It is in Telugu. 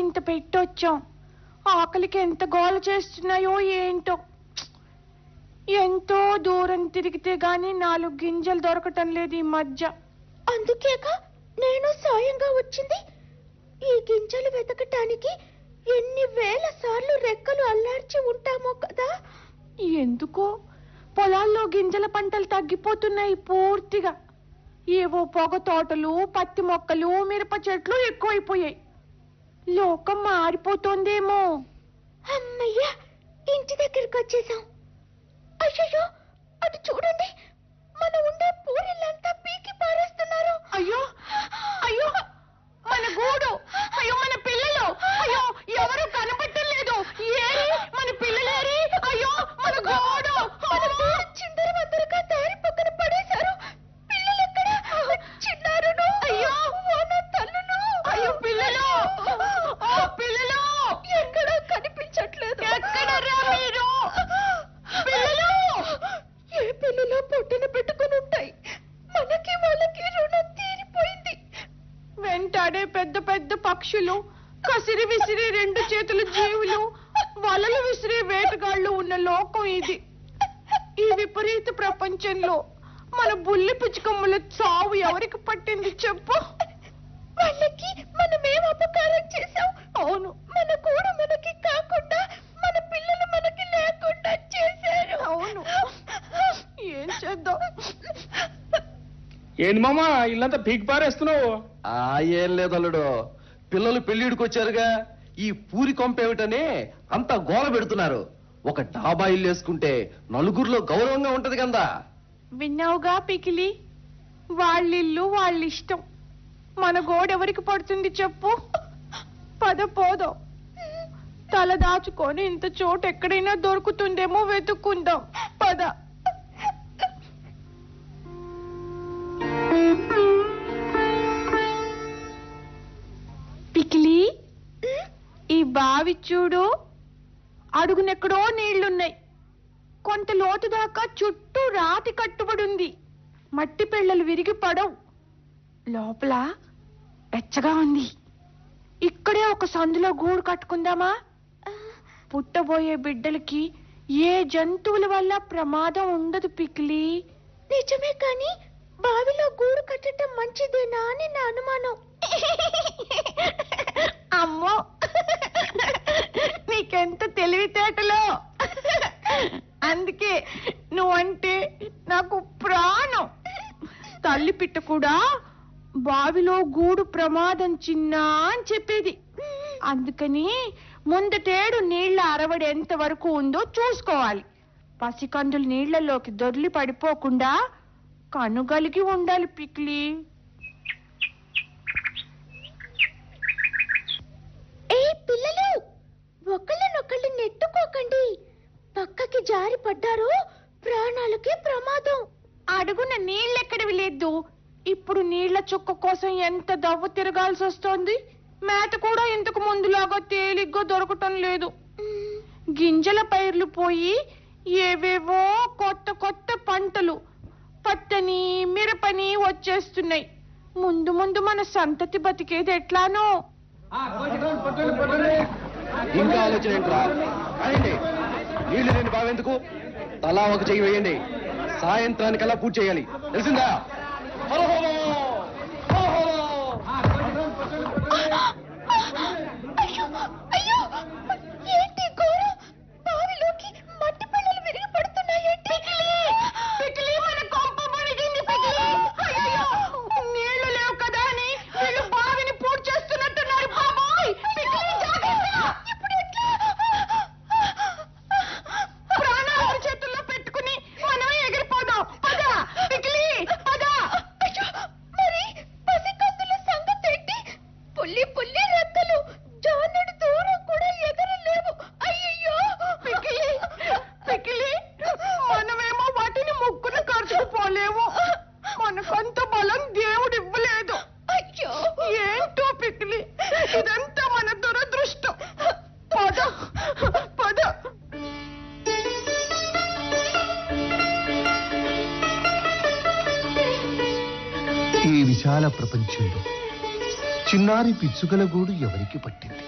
ఇంత పెట్టొచ్చాం ఆకలికి ఎంత గోల చేస్తున్నాయో ఏంటో ఎంతో దూరం తిరిగితే గాని నాలుగు గింజలు దొరకటం లేదు ఈ మధ్య అందుకేక నేను సాయంగా వచ్చింది ఈ గింజలు వెతకటానికి ఎన్ని వేల సార్లు రెక్కలు అల్లార్చి ఉంటామో కదా ఎందుకో పొలాల్లో గింజల పంటలు తగ్గిపోతున్నాయి పూర్తిగా ఏవో పొగ తోటలు పత్తి మొక్కలు మిరప చెట్లు ఎక్కువైపోయాయి లోకం మారిపోతోందేమో అమ్మయ్యా ఇంటి దగ్గరికి వచ్చేసాం అయ్యో అటు చూడండి మన ఉండే పూరిళ్ళంతా పీకి పారేస్తున్నారు అయ్యో అయ్యో మన గూడు అయ్యో మన పిల్లలు అయ్యో ఎవరు కనపట్టలేదు ఏరి మన పిల్లలేరి అయ్యో మన గూడు మన గూడు చిందరవందరగా దారి పక్కన పడేశారు పిల్లలెక్కడ చిన్నారును అయ్యో మన తల్లును అయ్యో పిల్లలు ఓ పిల్లలు ఎక్కడా కనిపించట్లేదు ఎక్కడరా మీరు పిల్లలు ఏ పిల్లలో పొట్టన పెట్టుకుని ఉంటాయి మనకి వాళ్ళకి రుణం తీరిపోయింది వెంటాడే పెద్ద పెద్ద పక్షులు కసిరి విసిరి రెండు చేతుల జీవులు వలలు విసిరి వేటగాళ్ళు ఉన్న లోకం ఇది ఈ విపరీత ప్రపంచంలో మన బుల్లి పిచ్చుకమ్మల చావు ఎవరికి పట్టింది చెప్పు వాళ్ళకి మనమేం అపకారం చేశాం అవును మన కూడా మనకి కాకుండా మన పిల్లలు మనకి లేకుండా చేశారు అవును ఏం చేద్దాం ఏంది మామ ఇల్లంతా పీక్ పారేస్తున్నావు ఆ ఏం లేదు అల్లుడు పిల్లలు పెళ్లిడికి వచ్చారుగా ఈ పూరి కొంపేమిటని అంత గోల పెడుతున్నారు ఒక డాబా ఇల్లు వేసుకుంటే నలుగురిలో గౌరవంగా ఉంటది కదా విన్నావుగా పికిలి వాళ్ళిల్లు వాళ్ళ ఇష్టం మన గోడెవరికి పడుతుంది చెప్పు పద పోదాం తల దాచుకొని ఇంత చోటు ఎక్కడైనా దొరుకుతుందేమో వెతుక్కుందాం పద పికిలి ఈ బావి చూడు అడుగునెక్కడో నీళ్లున్నాయి కొంత లోతు దాకా చుట్టూ రాతి కట్టుబడి మట్టి పిల్లలు విరిగి పడవు లోపల వెచ్చగా ఉంది ఇక్కడే ఒక సందులో గూడు కట్టుకుందామా పుట్టబోయే బిడ్డలకి ఏ జంతువుల వల్ల ప్రమాదం ఉండదు పికిలి నిజమే కానీ బావిలో గూడు కట్టడం మంచిదేనా అని నా అనుమానం అమ్మో నీకెంత తెలివితేటలో అందుకే నువ్వంటే నాకు ప్రాణం తల్లి పిట్ట కూడా బావిలో గూడు ప్రమాదం చిన్నా అని చెప్పేది అందుకని ముందటేడు నీళ్ల అరవడి ఎంత వరకు ఉందో చూసుకోవాలి పసికందులు నీళ్లలోకి దొర్లి పడిపోకుండా కనుగలిగి ఉండాలి పిక్లీ ఏ పిల్లలు ఒకళ్ళనొకళ్ళు నెట్టుకోకండి పక్కకి జారి పడ్డారు ప్రాణాలకి ప్రమాదం అడుగున నీళ్ళెక్కడివి లేదు ఇప్పుడు నీళ్ల చుక్క కోసం ఎంత దవ్వ తిరగాల్సి వస్తోంది మేత కూడా ఇంతకు ముందులాగా తేలిగ్గా దొరకటం లేదు గింజల పైర్లు పోయి ఏవేవో కొత్త కొత్త పంటలు పత్తని మిరపని వచ్చేస్తున్నాయి ముందు ముందు మన సంతతి బతికేది ఎట్లానో ఇంకా ఆలోచన ఏంట్రా కానివ్వండి నీళ్లు లేని బావెందుకు తలా ఒక చెయ్యి వేయండి సాయంత్రానికల్లా పూర్తి చేయాలి తెలిసిందా హలో హలో హలో హలో అయ్యో అయ్యో ఏంటి ఘోరం బావిలోకి మట్టి పిల్లలు విరిగి పడుతున్నాయేంటి పికిలి మన కొంప మునిగింది పికిలి అయ్యో నీళ్లు లేవు కదా అని వీళ్ళు బావిని పూర్తి చేస్తున్నట్టున్నారు బాబోయ్ పికిలి జాగ్రత్త ఇప్పుడు ఎట్లా ప్రాణాలను చేతుల్లో పెట్టుకుని మనం ఎగిరిపోదాం పద పికిలి పద అయ్యో మరి పసికందుల సంగతేంటి పుల్లి పుల్లి రెక్కలు జానుడు దూరం కూడా ఎగరలేవు అయ్యయ్యో పికిలి పికిలి మనమేమో వాటిని ముక్కున కరుచుకుపోలేము మనకంత బలం దేవుడు ఇవ్వలేదు అయ్యో ఏంటో పికిలి ఇదంతా మన దురదృష్టం పద పద ఈ విశాల ప్రపంచంలో చిన్నారి పిచ్చుకల గూడు ఎవరికి పట్టింది